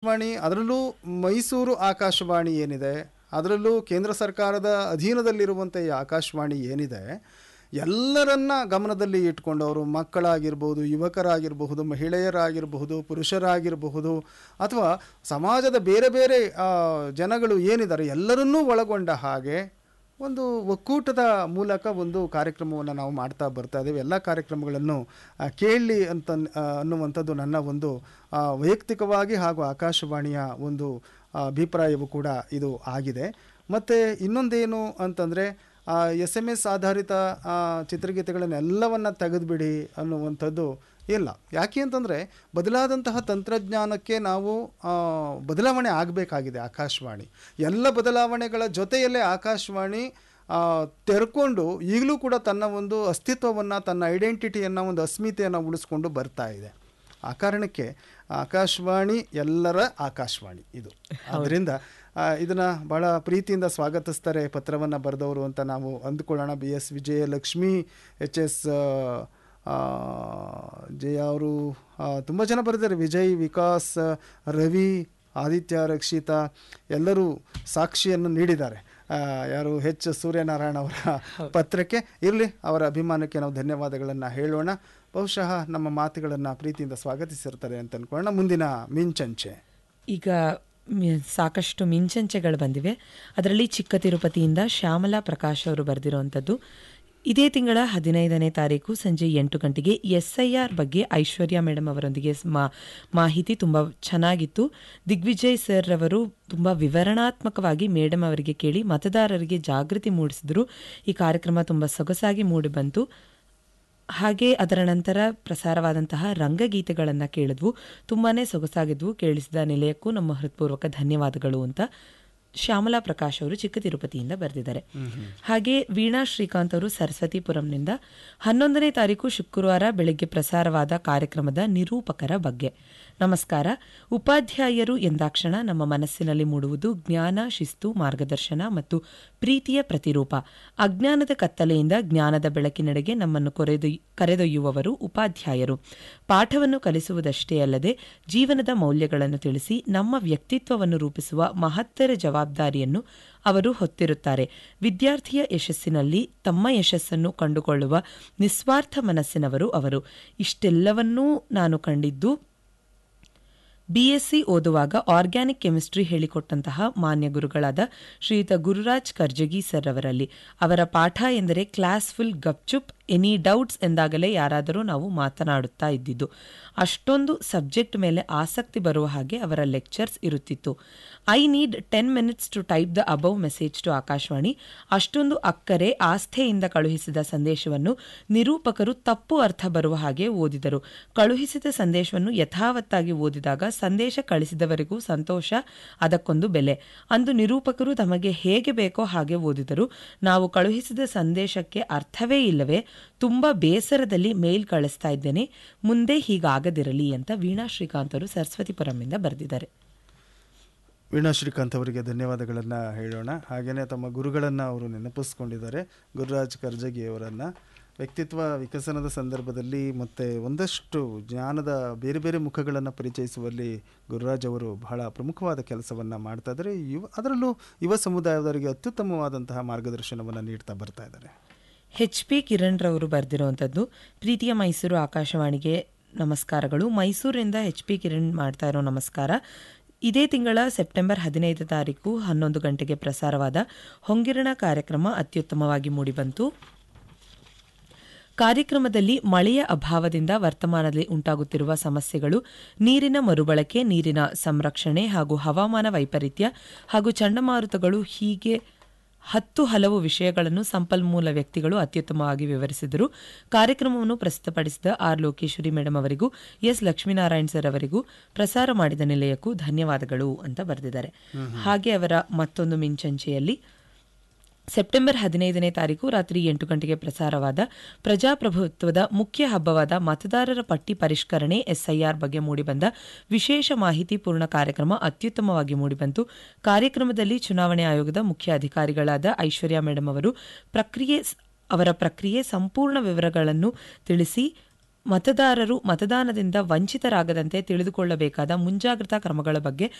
ಆಕಾಶವಾಣಿ ಅದರಲ್ಲೂ ಮೈಸೂರು ಆಕಾಶವಾಣಿ ಏನಿದೆ ಅದರಲ್ಲೂ ಕೇಂದ್ರ ಸರ್ಕಾರದ ಅಧೀನದಲ್ಲಿರುವಂಥ ಈ ಆಕಾಶವಾಣಿ ಏನಿದೆ ಎಲ್ಲರನ್ನ ಗಮನದಲ್ಲಿ ಇಟ್ಕೊಂಡವರು ಮಕ್ಕಳಾಗಿರ್ಬೋದು ಯುವಕರಾಗಿರಬಹುದು ಮಹಿಳೆಯರಾಗಿರಬಹುದು ಪುರುಷರಾಗಿರಬಹುದು ಅಥವಾ ಸಮಾಜದ ಬೇರೆ ಬೇರೆ ಆ, ಜನಗಳು ಏನಿದ್ದಾರೆ ಎಲ್ಲರನ್ನೂ ಒಳಗೊಂಡ ಹಾಗೆ ಒಂದು ಒಕ್ಕೂಟದ ಮೂಲಕ ಒಂದು ಕಾರ್ಯಕ್ರಮವನ್ನು ನಾವು ಮಾಡ್ತಾ ಬರ್ತಾ ಇದ್ದೇವೆ ಎಲ್ಲ ಕಾರ್ಯಕ್ರಮಗಳನ್ನು ಆ, ಕೇಳಲಿ ಅಂತ ಆ, ಅನ್ನುವಂಥದ್ದು ನನ್ನ ಒಂದು ಆ, ವೈಯಕ್ತಿಕವಾಗಿ ಹಾಗೂ ಆಕಾಶವಾಣಿಯ ಒಂದು ಆ, ಅಭಿಪ್ರಾಯವೂ ಕೂಡ ಇದು ಆಗಿದೆ ಮತ್ತು ಇನ್ನೊಂದೇನು ಅಂತಂದರೆ ಎಸ್ ಎಮ್ ಎಸ್ ಆಧಾರಿತ ಆ, ಚಿತ್ರಗೀತೆಗಳನ್ನೆಲ್ಲವನ್ನು ತೆಗೆದುಬಿಡಿ ಅನ್ನುವಂಥದ್ದು ಇಲ್ಲ ಯಾಕೆ ಅಂತಂದರೆ ಬದಲಾದಂತಹ ತಂತ್ರಜ್ಞಾನಕ್ಕೆ ನಾವು ಆ, ಬದಲಾವಣೆ ಆಗಬೇಕಾಗಿದೆ ಆಕಾಶವಾಣಿ ಎಲ್ಲ ಬದಲಾವಣೆಗಳ ಜೊತೆಯಲ್ಲೇ ಆಕಾಶವಾಣಿ ಆ, ತೆರ್ಕೊಂಡು ಈಗಲೂ ಕೂಡ ತನ್ನ ಒಂದು ಅಸ್ತಿತ್ವವನ್ನು ತನ್ನ ಐಡೆಂಟಿಟಿಯನ್ನು ಒಂದು ಅಸ್ಮಿತೆಯನ್ನು ಉಳಿಸ್ಕೊಂಡು ಬರ್ತಾ ಇದೆ ಆ ಕಾರಣಕ್ಕೆ ಆಕಾಶವಾಣಿ ಎಲ್ಲರ ಆಕಾಶವಾಣಿ ಇದು ಅದರಿಂದ ಇದನ್ನು ಬಹಳ ಪ್ರೀತಿಯಿಂದ ಸ್ವಾಗತಿಸ್ತಾರೆ ಪತ್ರವನ್ನು ಬರೆದವರು ಅಂತ ನಾವು ಅಂದ್ಕೊಳ್ಳೋಣ B S Vijayalakshmi H S Jaya ಅವರು ತುಂಬ ಜನ ಬರೆದಿದ್ದಾರೆ ವಿಜಯ್ ವಿಕಾಸ್ ರವಿ ಆದಿತ್ಯ ರಕ್ಷಿತಾ ಎಲ್ಲರೂ ಸಾಕ್ಷಿಯನ್ನು ನೀಡಿದ್ದಾರೆ ಆ, ಯಾರು ಎಚ್ ಸೂರ್ಯನಾರಾಯಣ ಅವರ ಪತ್ರಕ್ಕೆ ಇರಲಿ ಅವರ ಅಭಿಮಾನಕ್ಕೆ ನಾವು ಧನ್ಯವಾದಗಳನ್ನು ಹೇಳೋಣ ಬಹುಶಃ ನಮ್ಮ ಮಾತುಗಳನ್ನು ಪ್ರೀತಿಯಿಂದ ಸ್ವಾಗತಿಸಿರ್ತಾರೆ ಅಂತ ಅನ್ಕೊಳ್ಳೋಣ ಮುಂದಿನ ಮಿಂಚಂಚೆ ಈಗ ಮ್- ಸಾಕಷ್ಟು ಮಿಂಚಂಚೆಗಳು ಬಂದಿವೆ ಅದರಲ್ಲಿ ಚಿಕ್ಕ ತಿರುಪತಿಯಿಂದ ಶ್ಯಾಮಲಾ ಪ್ರಕಾಶ್ ಅವರು ಬರೆದಿರುವಂಥದ್ದು ಇದೇ ತಿಂಗಳ ಹದಿನೈದನೇ ತಾರೀಕು ಸಂಜೆ ಎಂಟು ಗಂಟೆಗೆ ಎಸ್ ಐ ಆರ್ ಬಗ್ಗೆ ಐಶ್ವರ್ಯ ಮೇಡಮ್ ಅವರೊಂದಿಗೆ ಸ್- ಮಾ ಮಾಹಿತಿ ತುಂಬ ಚೆನ್ನಾಗಿತ್ತು ದಿಗ್ವಿಜಯ್ ಸರ್ ಅವರು ತುಂಬ ವಿವರಣಾತ್ಮಕವಾಗಿ ಮೇಡಮ್ ಅವರಿಗೆ ಕೇಳಿ ಮತದಾರರಿಗೆ ಜಾಗೃತಿ ಮೂಡಿಸಿದ್ರು ಈ ಕಾರ್ಯಕ್ರಮ ತುಂಬ ಸೊಗಸಾಗಿ ಮೂಡಿಬಂತು ಹಾಗೆ ಅದರ ನಂತರ ಪ್ರಸಾರವಾದಂತಹ ರಂಗಗೀತೆಗಳನ್ನು ಕೇಳಿದ್ವು ತುಂಬಾನೇ ಸೊಗಸಾಗಿದ್ವು ಕೇಳಿಸಿದ ನಿಲಯಕ್ಕೂ ನಮ್ಮ ಹೃತ್ಪೂರ್ವಕ ಧನ್ಯವಾದಗಳು ಅಂತ ಶ್ಯಾಮಲಾ ಪ್ರಕಾಶ್ ಅವರು ಚಿಕ್ಕ ತಿರುಪತಿಯಿಂದ ಬರೆದಿದ್ದಾರೆ ಹಾಗೆ ವೀಣಾ ಶ್ರೀಕಾಂತ್ ಅವರು ಸರಸ್ವತಿಪುರಂನಿಂದ ಹನ್ನೊಂದನೇ ತಾರೀಕು ಶುಕ್ರವಾರ ಬೆಳಗ್ಗೆ ಪ್ರಸಾರವಾದ ಕಾರ್ಯಕ್ರಮದ ನಿರೂಪಕರ ಬಗ್ಗೆ ನಮಸ್ಕಾರ ಉಪಾಧ್ಯಾಯರು ಎಂದಾಕ್ಷಣ ನಮ್ಮ ಮನಸ್ಸಿನಲ್ಲಿ ಮೂಡುವುದು ಜ್ಞಾನ ಶಿಸ್ತು ಮಾರ್ಗದರ್ಶನ ಮತ್ತು ಪ್ರೀತಿಯ ಪ್ರತಿರೂಪ ಅಜ್ಞಾನದ ಕತ್ತಲೆಯಿಂದ ಜ್ಞಾನದ ಬೆಳಕಿನೆಡೆಗೆ ನಮ್ಮನ್ನು ಕೊರೆದೊಯ್ ಕರೆದೊಯ್ಯುವವರು ಉಪಾಧ್ಯಾಯರು ಪಾಠವನ್ನು ಕಲಿಸುವುದಷ್ಟೇ ಅಲ್ಲದೆ ಜೀವನದ ಮೌಲ್ಯಗಳನ್ನು ತಿಳಿಸಿ ನಮ್ಮ ವ್ಯಕ್ತಿತ್ವವನ್ನು ರೂಪಿಸುವ ಮಹತ್ತರ ಜವಾಬ್ದಾರಿಯನ್ನು ಅವರು ಹೊತ್ತಿರುತ್ತಾರೆ ವಿದ್ಯಾರ್ಥಿಯ ಯಶಸ್ಸಿನಲ್ಲಿ ತಮ್ಮ ಯಶಸ್ಸನ್ನು ಕಂಡುಕೊಳ್ಳುವ ನಿಸ್ವಾರ್ಥ ಮನಸ್ಸಿನವರು ಅವರು ಇಷ್ಟೆಲ್ಲವನ್ನೂ ನಾನು ಕಂಡಿದ್ದು ಬಿಎಸ್ಸಿ ಓದುವಾಗ ಆರ್ಗ್ಯಾನಿಕ್ ಕೆಮಿಸ್ಟ್ರಿ ಹೇಳಿಕೊಟ್ಟಂತಹ ಮಾನ್ಯ ಗುರುಗಳಾದ ಶ್ರೀಯುತ ಗುರುರಾಜ್ ಕರ್ಜಗಿ ಸರ್ ಅವರಲ್ಲಿ ಅವರ ಪಾಠ ಎಂದರೆ ಕ್ಲಾಸ್ ಫುಲ್ ಗಪ್ಚುಪ್ ಎನಿ ಡೌಟ್ಸ್ ಎಂದಾಗಲೇ ಯಾರಾದರೂ ನಾವು ಮಾತನಾಡುತ್ತಾ ಇದ್ದಿದ್ದು ಅಷ್ಟೊಂದು ಸಬ್ಜೆಕ್ಟ್ ಮೇಲೆ ಆಸಕ್ತಿ ಬರುವ ಹಾಗೆ ಅವರ ಲೆಕ್ಚರ್ಸ್ ಇರುತ್ತಿತ್ತು I need ten minutes to type the above message to Akashvani ಅಷ್ಟೊಂದು ಅಕ್ಕರೆ ಆಸ್ಥೆಯಿಂದ ಕಳುಹಿಸಿದ ಸಂದೇಶವನ್ನು ನಿರೂಪಕರು ತಪ್ಪು ಅರ್ಥ ಬರುವ ಹಾಗೆ ಓದಿದರು ಕಳುಹಿಸಿದ ಸಂದೇಶವನ್ನು ಯಥಾವತ್ತಾಗಿ ಓದಿದಾಗ ಸಂದೇಶ ಕಳಿಸಿದವರಿಗೂ ಸಂತೋಷ ಅದಕ್ಕೊಂದು ಬೆಲೆ ಅಂದು ನಿರೂಪಕರು ತಮಗೆ ಹೇಗೆ ಬೇಕೋ ಹಾಗೆ ಓದಿದರು ನಾವು ಕಳುಹಿಸಿದ ಸಂದೇಶಕ್ಕೆ ಅರ್ಥವೇ ಇಲ್ಲವೇ ತುಂಬಾ ಬೇಸರದಲ್ಲಿ ಮೇಲ್ ಕಳಿಸ್ತಾ ಇದ್ದೇನೆ ಮುಂದೆ ಹೀಗಾಗದಿರಲಿ ಅಂತ ವೀಣಾ ಶ್ರೀಕಾಂತ್ ಅವರು ಸರಸ್ವತಿಪುರಂನಿಂದ ಬರೆದಿದ್ದಾರೆ ವೀಣಾ ಶ್ರೀಕಾಂತ್ ಅವರಿಗೆ ಧನ್ಯವಾದಗಳನ್ನು ಹೇಳೋಣ ಹಾಗೆಯೇ ತಮ್ಮ ಗುರುಗಳನ್ನು ಅವರು ನೆನಪಿಸ್ಕೊಂಡಿದ್ದಾರೆ ಗುರುರಾಜ್ ಕರ್ಜಗಿ ಅವರನ್ನು ವ್ಯಕ್ತಿತ್ವ ವಿಕಸನದ ಸಂದರ್ಭದಲ್ಲಿ ಮತ್ತು ಒಂದಷ್ಟು ಜ್ಞಾನದ ಬೇರೆ ಬೇರೆ ಮುಖಗಳನ್ನು ಪರಿಚಯಿಸುವಲ್ಲಿ ಗುರುರಾಜ್ ಅವರು ಬಹಳ ಪ್ರಮುಖವಾದ ಕೆಲಸವನ್ನು ಮಾಡ್ತಾ ಇದ್ದಾರೆ ಯುವ ಅದರಲ್ಲೂ ಯುವ ಸಮುದಾಯದವರಿಗೆ ಅತ್ಯುತ್ತಮವಾದಂತಹ ಮಾರ್ಗದರ್ಶನವನ್ನು ನೀಡ್ತಾ ಬರ್ತಾ ಇದ್ದಾರೆ ಎಚ್ ಪಿ ಕಿರಣ್ ರವರು ಬರೆದಿರುವಂಥದ್ದು ಪ್ರೀತಿಯ ಮೈಸೂರು ಆಕಾಶವಾಣಿಗೆ ನಮಸ್ಕಾರಗಳು ಮೈಸೂರಿಂದ ಎಚ್ ಪಿ ಕಿರಣ್ ಮಾಡ್ತಾ ಇರೋ ನಮಸ್ಕಾರ ಇದೇ ತಿಂಗಳ ಸೆಪ್ಟೆಂಬರ್ ಹದಿನೈದು ತಾರೀಕು ಹನ್ನೊಂದು ಗಂಟೆಗೆ ಪ್ರಸಾರವಾದ ಹೊಂಗಿರಣ ಕಾರ್ಯಕ್ರಮ ಅತ್ಯುತ್ತಮವಾಗಿ ಮೂಡಿಬಂತು ಕಾರ್ಯಕ್ರಮದಲ್ಲಿ ಮಳೆಯ ಅಭಾವದಿಂದ ವರ್ತಮಾನದಲ್ಲಿ ಉಂಟಾಗುತ್ತಿರುವ ಸಮಸ್ಯೆಗಳು ನೀರಿನ ಮರುಬಳಕೆ ನೀರಿನ ಸಂರಕ್ಷಣೆ ಹಾಗೂ ಹವಾಮಾನ ವೈಪರೀತ್ಯ ಹಾಗೂ ಚಂಡಮಾರುತಗಳು ಹೀಗೆ ಹತ್ತು ಹಲವು ವಿಷಯಗಳನ್ನು ಸಂಪನ್ಮೂಲ ವ್ಯಕ್ತಿಗಳು ಅತ್ಯುತ್ತಮವಾಗಿ ವಿವರಿಸಿದರು ಕಾರ್ಯಕ್ರಮವನ್ನು ಪ್ರಸ್ತುತಪಡಿಸಿದ ಆರ್ ಲೋಕೇಶ್ವರಿ ಮೇಡಮ್ ಅವರಿಗೂ ಎಸ್ ಲಕ್ಷ್ಮೀನಾರಾಯಣ್ ಸರ್ ಅವರಿಗೂ ಪ್ರಸಾರ ಮಾಡಿದ ನಿಲಯಕ್ಕೂ ಧನ್ಯವಾದಗಳು ಅಂತ ಬರೆದಿದ್ದಾರೆ ಹಾಗೆ ಅವರ ಮತ್ತೊಂದು ಮಿಂಚಂಚೆಯಲ್ಲಿ ಸೆಪ್ಟೆಂಬರ್ ಹದಿನೈದನೇ ತಾರೀಕು ರಾತ್ರಿ ಎಂಟು ಗಂಟೆಗೆ ಪ್ರಸಾರವಾದ ಪ್ರಜಾಪ್ರಭುತ್ವದ ಮುಖ್ಯ ಹಬ್ಬವಾದ ಮತದಾರರ ಪಟ್ಟಿ ಪರಿಷ್ಕರಣೆ ಎಸ್ಐಆರ್ ಬಗ್ಗೆ ಮೂಡಿಬಂದ ವಿಶೇಷ ಮಾಹಿತಿ ಪೂರ್ಣ ಕಾರ್ಯಕ್ರಮ ಅತ್ಯುತ್ತಮವಾಗಿ ಮೂಡಿಬಂತು ಕಾರ್ಯಕ್ರಮದಲ್ಲಿ ಚುನಾವಣೆ ಆಯೋಗದ ಮುಖ್ಯ ಅಧಿಕಾರಿಗಳಾದ ಐಶ್ವರ್ಯ ಮೇಡಮ್ ಅವರು ಪ್ರಕ್ರಿಯೆ ಅವರ ಪ್ರಕ್ರಿಯೆ ಸಂಪೂರ್ಣ ವಿವರಗಳನ್ನು ತಿಳಿಸಿ ಮತದಾರರು ಮತದಾನದಿಂದ ವಂಚಿತರಾಗದಂತೆ ತಿಳಿದುಕೊಳ್ಳಬೇಕಾದ ಮುಂಜಾಗ್ರತಾ ಕ್ರಮಗಳ ಬಗ್ಗೆ